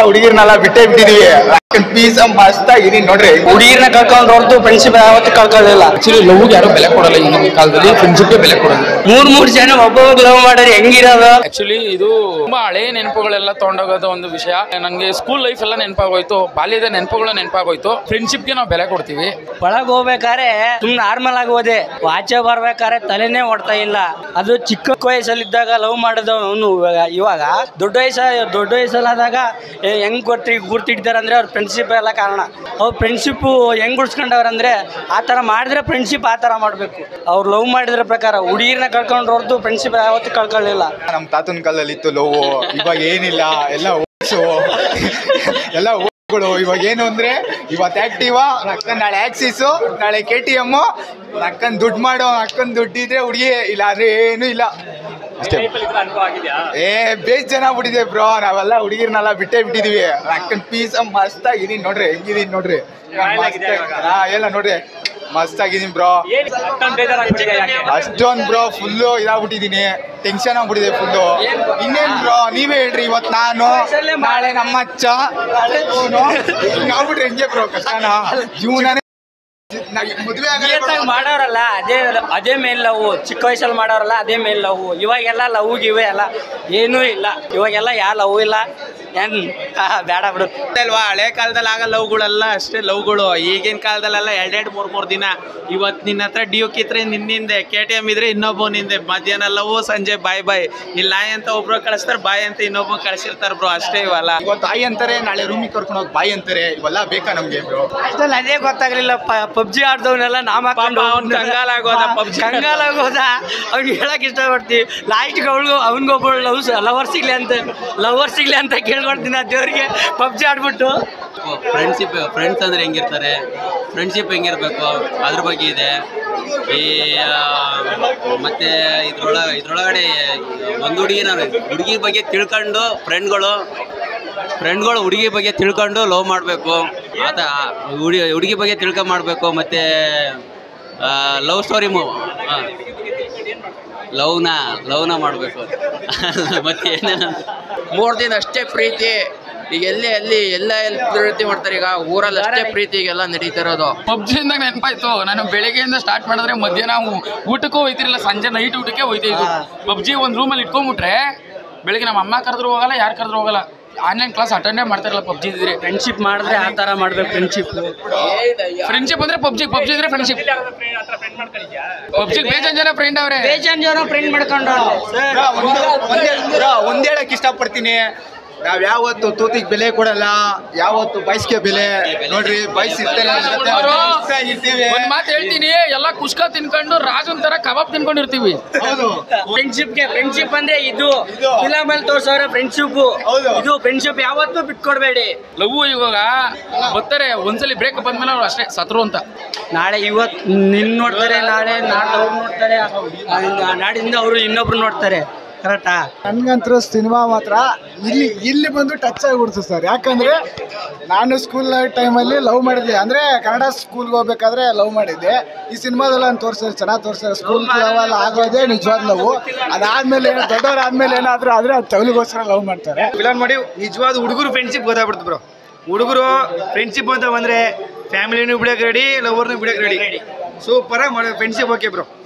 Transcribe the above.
ಹುಡುಗಿರ್ನೆಲ್ಲ ಬಿಟ್ಟೇ ಬಿಟ್ಟಿದೀವಿ ಪೀಸ್ ಮಸ್ತ್ ಆಗಿದೀನಿ ನೋಡ್ರಿ ಹುಡುಗಿರ್ನ ಕಳ್ಕೊಂಡ್ ಹೊರತು ಫ್ರೆಂಡ್ಶಿಪ್ ಯಾವತ್ತೂ ಕಳ್ಕೊಳ್ಳಿಲ್ಲ ಆಕ್ಚುಲಿ ಲವ್ ಯಾರು ಬೆಲೆ ಕೊಡಲ್ಲ ಈಗಿನ ಕಾಲದಲ್ಲಿ ಫ್ರೆಂಡ್ಶಿಪ್ಗೆ ಬೆಲೆ ಕೊಡಲ್ಲ ಮೂರ್ ಮೂರ್ ಜನ ಒಬ್ಬೊಬ್ಬ ಲವ್ ಮಾಡಿದ್ರೆ ಹೆಂಗಿರೋದು ಆಕ್ಚುಲಿ ಇದು ತುಂಬಾ ಹಳೆ ನೆನಪುಗಳೆಲ್ಲ ತಗೊಂಡೋಗೋದು ಒಂದು ವಿಷಯ ನಂಗೆ ಸ್ಕೂಲ್ ಲೈಫ್ ಎಲ್ಲ ನೆನಪಾಗೋಯ್ತು ಬಾಲ್ಯದ ನೆನಪುಗಳು ನೆನಪಾಗೋಯ್ತು ಫ್ರೆಂಡ್ಶಿಪ್ಗೆ ನಾವು ಬೆಲೆ ಕೊಡ್ತೀವಿ ಒಳಗ್ ಹೋಗ್ಬೇಕಾದ್ರೆ ಸುಮ್ನೆ ನಾರ್ಮಲ್ ಆಗಿ ಹೋದೆ ಆಚೆ ಬರ್ಬೇಕಾದ್ರೆ ತಲೆನೇ ಓಡ್ತಾ ಇಲ್ಲ ಅದು ಚಿಕ್ಕ ವಯಸ್ಸಲ್ಲಿದ್ದಾಗ ಲವ್ ಮಾಡಿದವನು ಇವಾಗ ದೊಡ್ಡ ವಯಸ್ಸ ದೊಡ್ಡ ವಯಸ್ಸಲ್ಲಾದಾಗ ಏ, ಹೆಂಗ್ ಗೊತ್ತಿ ಗುರ್ತಿಡ್ತಾರೆ ಅಂದ್ರೆ ಅವ್ರ ಫ್ರೆಂಡ್ಶಿಪ್ ಎಲ್ಲ ಕಾರಣ ಅವ್ರ ಫ್ರೆಂಡ್ಶಿಪ್ಪು ಹೆಂಗ್ ಉಳ್ಸ್ಕೊಂಡವ್ರ ಅಂದ್ರೆ ಆ ಥರ ಮಾಡಿದ್ರೆ ಫ್ರೆಂಡ್ಶಿಪ್ ಆ ಥರ ಮಾಡಬೇಕು ಅವ್ರು ಲವ್ ಮಾಡಿದ್ರ ಪ್ರಕಾರ ಹುಡುಗಿರ್ನ ಕಳ್ಕೊಂಡು ಹೊರತು ಫ್ರೆಂಡ್ಶಿಪ್ ಯಾವತ್ತೂ ಕಳ್ಕೊಳ್ಳಿಲ್ಲ ನಮ್ ತಾತನ ಕಾಲದಲ್ಲಿ ಇತ್ತು ಲವ್ ಇವಾಗ ಏನಿಲ್ಲ ಎಲ್ಲ ಓಡ್ಸು ಎಲ್ಲ ಓಡ್ಗಳು ಇವಾಗ ಏನು ಅಂದ್ರೆ ಇವತ್ತು ಆಕ್ಟಿವ ಅಕ್ಕನ್ ನಾಳೆ ಆಕ್ಸಿಸು ನಾಳೆ ಕೆ ಟಿ ಎಮ್ ಅಕ್ಕನ್ ದುಡ್ಡು ಮಾಡೋ ಅಕ್ಕನ್ ದುಡ್ಡಿದ್ರೆ ಹುಡುಗಿ ಇಲ್ಲ ಅಂದ್ರೆ ಏನು ಇಲ್ಲ ಅಷ್ಟೇ ಏ ಬೇಸ್ ಜನ ಬಿಟ್ಟಿದೆ ಬ್ರೋ ನಾವೆಲ್ಲ ಹುಡುಗಿರ್ನೆಲ್ಲ ಬಿಟ್ಟೇ ಬಿಟ್ಟಿದೀವಿ ಅಕ್ಕನ್ ಪೀಸ್ ಮಸ್ತ್ ಆಗಿದೀನಿ ನೋಡ್ರಿ ಹೆಂಗಿದೀನಿ ನೋಡ್ರಿ ಮಸ್ತ್ ಹಾ ಎಲ್ಲ ನೋಡ್ರಿ ಮಸ್ತ್ ಆಗಿದೀನಿ ಬ್ರೋ ಅಷ್ಟೊಂದ್ ಬ್ರೋ ಫುಲ್ಲು ಇದಾಗ್ಬಿಟ್ಟಿದೀನಿ ಟೆನ್ಷನ್ ಆಗ್ಬಿಟ್ಟಿದೆ ಫುಲ್ಲು ಇನ್ನೇನ್ ಬ್ರೋ ನೀವೇ ಹೇಳ್ರಿ ಇವತ್ ನಾನು ನಾಳೆ ನಮ್ಮ ಅಚ್ಚ ನಾಳೆ ಇವನು. ಹಿಂಗಾಗ್ಬಿಟ್ರೆ ಹೆಂಗೆ ಬ್ರೋ ಕಷ್ಟನ ಜೀವನನೇ ಮದುವೆ ನಿಯತ್ತಾಗಿ ಮಾಡೋರಲ್ಲ ಅದೇ ಅದೇ ಮೇಲ್ ಲವ್ ಚಿಕ್ಕ ವಯಸ್ಸಲ್ಲಿ ಮಾಡೋರಲ್ಲ ಅದೇ ಮೇಲ್ ಲವ್ ಇವಾಗೆಲ್ಲ ಲವ್ ಇವೆ ಅಲ್ಲ ಏನೂ ಇಲ್ಲ ಇವಾಗೆಲ್ಲ ಯಾ ಲವ್ ಇಲ್ಲ ಏನ್ ಆ, ಬೇಡ ಬಿಡು ಅಲ್ವಾ ಹಳೆ ಕಾಲದಲ್ಲಿ ಆಗ ಲವ್ಗಳೆಲ್ಲ ಅಷ್ಟೇ ಲವ್ಗಳು ಈಗಿನ ಕಾಲದಲ್ಲೆಲ್ಲ ಎರಡೆರಡು ಮೂರ್ ಮೂರ್ ದಿನ ಇವತ್ತು ನಿನ್ನ ಹತ್ರ ಡ್ಯೂಕ್ ಇದ್ರೆ ನಿನ್ನಿಂದೆ ಕೆ ಟಿ ಎಮ್ ಇದ್ರೆ ಇನ್ನೊಬ್ಬನಿಂದೆ ಮಧ್ಯಾಹ್ನ ಲವ್ ಸಂಜೆ ಬಾಯ್ ಬಾಯ್ ಇಲ್ಲಿ ನಾಯಿ ಅಂತ ಒಬ್ರು ಕಳಿಸ್ತಾರೆ ಬಾಯ್ ಅಂತ ಇನ್ನೊಬ್ಬ ಕಳಿಸಿರ್ತಾರೆ ಬ್ರೋ ಅಷ್ಟೇ ಇವೆಲ್ಲ ಇವತ್ತು ತಾಯಿ ಅಂತಾರೆ ನಾಳೆ ರೂಮಿಗೆ ಕರ್ಕೊಂಡು ಹೋಗಿ ಬಾಯಿ ಅಂತಾರೆ ಇವೆಲ್ಲ ಬೇಕಾ ನಮ್ಗೆ ಬ್ರೋ ಅಷ್ಟಲ್ಲಿ ಅದೇ ಗೊತ್ತಾಗ್ಲಿಲ್ಲ ಪಬ್ಜಿ ಆಡ್ದವನ್ನೆಲ್ಲ ನಾಮ ಹಾಕೊಂಡು ಪಾಪ ಅವ್ನ್ ಕಂಗಾಲಾಗೋದ PUBG ಕಂಗಾಲಾಗೋದ ಅವ್ನಿಗೆ ಹೇಳಕ್ ಇಷ್ಟಪಡ್ತೀವಿ ಲಾಸ್ಟ್ಗೆ ಅವಳಿಗೂ ಅವನಿಗೊಬ್ಬಳು ಲವ್ ಲವರ್ ಸಿಗ್ಲಿ ಅಂತ ಲವರ್ ಸಿಗ್ಲಿ ಅಂತ ಕೇಳ್ಕೊಡ್ತೀನಿ ಆ ದೇವ್ರಿಗೆ ಪಬ್ಜಿ ಆಡ್ಬಿಟ್ಟು ಫ್ರೆಂಡ್ಶಿಪ್ ಫ್ರೆಂಡ್ಸ್ ಅಂದ್ರೆ ಹೆಂಗಿರ್ತಾರೆ ಫ್ರೆಂಡ್ಶಿಪ್ ಹೆಂಗಿರ್ಬೇಕು ಅದ್ರ ಬಗ್ಗೆ ಇದೆ ಈ ಆ, ಮತ್ತೆ ಇದ್ರೊಳ ಇದ್ರೊಳಗಡೆ ಒಂದು ಹುಡುಗಿನ ಹುಡುಗಿ ಬಗ್ಗೆ ತಿಳ್ಕೊಂಡು ಫ್ರೆಂಡ್ಗಳು ಫ್ರೆಂಡ್ಗಳು ಹುಡುಗಿ ಬಗ್ಗೆ ತಿಳ್ಕೊಂಡು ಲವ್ ಮಾಡಬೇಕು ಆತ ಹುಡುಗಿ ಹುಡುಗಿ ಬಗ್ಗೆ ತಿಳ್ಕೊಂಡು ಮಾಡಬೇಕು ಮತ್ತು ಲವ್ ಸ್ಟೋರಿ ಮೂ ಲವ್ನ ಲವ್ನ ಮಾಡಬೇಕು ಮತ್ತೆ ಏನೇನು ಮೂರ್ ದಿನ ಅಷ್ಟೇ ಪ್ರೀತಿ ಈಗ ಎಲ್ಲಿ ಎಲ್ಲಿ ಎಲ್ಲ ಎಲ್ಲಿ ಪ್ರೀತಿ ಮಾಡ್ತಾರೆ ಈಗ ಊರಲ್ಲಿ ಅಷ್ಟೇ ಪ್ರೀತಿ ಈಗೆಲ್ಲ ನಡೀತಿರೋದು ಪಬ್ಜಿಯಿಂದ ನೆನಪಾಯ್ತು ನಾನು ಬೆಳಗ್ಗೆಯಿಂದ ಸ್ಟಾರ್ಟ್ ಮಾಡಿದ್ರೆ ಮಧ್ಯಾಹ್ನ ಊ- ಊಟಕ್ಕೂ ಹೋಯ್ತಿರಲಿಲ್ಲ ಸಂಜೆ ನೈಟ್ ಊಟಕ್ಕೆ ಹೋಯ್ತಿದ್ದು ಪಬ್ಜಿ ಒಂದು ರೂಮಲ್ಲಿ ಇಟ್ಕೊಂಡ್ಬಿಟ್ರೆ ಬೆಳಗ್ಗೆ ನಮ್ಮ ಅಮ್ಮ ಕರೆದ್ರು ಹೋಗಲ್ಲ ಯಾರು ಕರೆದ್ರು ಹೋಗಲ್ಲ ಆನ್ಲೈನ್ ಕ್ಲಾಸ್ ಅಟೆಂಡೇ ಮಾಡ್ತಿರಲ್ಲ ಪಬ್ಜಿ ಇದ್ರೆ ಫ್ರೆಂಡ್ಶಿಪ್ ಮಾಡಿದ್ರೆ ಆ ಥರ ಮಾಡ್ಬೇಕು ಫ್ರೆಂಡ್ಶಿಪ್ ಫ್ರೆಂಡ್ಶಿಪ್ ಅಂದ್ರೆ ಪಬ್ಜಿ ಪಬ್ಜಿ ಅಂದ್ರೆ ಫ್ರೆಂಡ್ಶಿಪ್ ಪಬ್ಜಿ ಬೇಜಾನ್ ಜನ ಫ್ರೆಂಡ್ ಅವ್ರೆ ಬೇಜಾನ್ ಜನ ಫ್ರೆಂಡ್ ಮಾಡ್ಕೊಂಡು ಬ್ರೋ, ಒಂದು ಒಂದೇ ಬ್ರೋ, ಒಂದ್ ಹೇಳಕ್ ಇಷ್ಟಪಡ್ತೀನಿ ನಾವ್ ಯಾವತ್ತು ತೂತಿಗೆ ಬೆಲೆ ಕೊಡಲ್ಲ ಯಾವತ್ತು ಬೈಸ್ಗೆ ಬೆಲೆ ನೋಡ್ರಿ ಬೈಸ್ ಇರ್ತಾರೆ ನಮ್ ಜೊತೆ ಬ್ರೋ, ಇರ್ತೀವಿ ಒಂದ್ ಮಾತು ಹೇಳ್ತೀನಿ ಎಲ್ಲ ಕುಷ್ಕ ತಿನ್ಕೊಂಡು ರಾಜನ್ ತರ ಕಬಾಬ್ ತಿನ್ಕೊಂಡಿರ್ತೀವಿ ಹೌದು ಫ್ರೆಂಡ್ಶಿಪ್ಗೆ ಫ್ರೆಂಡ್ಶಿಪ್ ಅಂದ್ರೆ ಇದು ಇದು. ಫಿಲಮ್ ಅಲ್ಲಿ ತೋರ್ಸೋರೆ ಫ್ರೆಂಡ್ಶಿಪ್ ಹೌದು. ಇದು ಫ್ರೆಂಡ್ಶಿಪ್ ಯಾವತ್ತೂ ಬಿಟ್ಕೊಡ್ಬೇಡಿ ಲವ್ ಇವಾಗ ಬರ್ತಾರೆ ಒಂದ್ಸಲಿ ಬ್ರೇಕಪ್ ಅಂದ್ಮೇಲೆ ಅವ್ರು ಅಷ್ಟೇ ಸತ್ರು ಅಂತ ನಾಳೆ ಇವತ್ತು ನಿನ್ ನೋಡ್ತಾರೆ ನಾಳೆ ನಾಳೆ ಅವ್ರು ನೋಡ್ತಾರೆ ಆ, ನಾಡಿಂದ ಅವರು ಇನ್ನೊಬ್ರು ನೋಡ್ತಾರೆ ಕರೆಕ್ಟಾ ನನ್ಗಂತೂ ಸಿನಿಮಾ ಮಾತ್ರ ಇಲ್ಲಿ ಇಲ್ಲಿ ಬಂದು ಟಚ್ ಆಗಿಬಿಡ್ತು ಸರ್ ಯಾಕಂದ್ರೆ ನಾನು ಸ್ಕೂಲ್ ಟೈಮಲ್ಲಿ ಲವ್ ಮಾಡಿದ್ದೆ ಅಂದ್ರೆ ಕನ್ನಡ ಸ್ಕೂಲ್ಗೆ ಹೋಗ್ಬೇಕಾದ್ರೆ ಲವ್ ಮಾಡಿದ್ದೆ ಈ ಸಿನಿಮಾದಲ್ಲ ನಾನು ತೋರಿಸಿದ್ರೆ ಚೆನ್ನಾಗಿ ತೋರಿಸಿದ್ರೆ ಸ್ಕೂಲ್ ಲೆವೆಲ್ ಆಗೋದೇ ನಿಜವಾದ ಲವ್ ಅದಾದ್ಮೇಲೆ ಏನೋ ದೊಡ್ಡವರಾದ್ಮೇಲೆ ಏನಾದರೂ ಆದರೆ ಅದು ತವಲಿಗೋಸ್ಕರ ಲವ್ ಮಾಡ್ತಾರೆ ಫಿಲಮ್ ನೋಡಿ ನಿಜವಾದ ಹುಡುಗರು ಫ್ರೆಂಡ್ಶಿಪ್ ಗೊತ್ತಾಗ್ಬಿಡ್ತು ಬ್ರೋ ಹುಡುಗರು ಫ್ರೆಂಡ್ಶಿಪ್ ಅಂತ ಬಂದ್ರೆ ಫ್ಯಾಮಿಲಿನೂ ಬಿಡಕ್ಕೆ ರೆಡಿ ಲವರ್ನು ಬಿಡಕ್ಕೆ ರೆಡಿ ಸೂಪರ್ ಆಗಿ ಮಾಡೋ ಫ್ರೆಂಡ್ಶಿಪ್ ಓಕೆ ಬ್ರೋ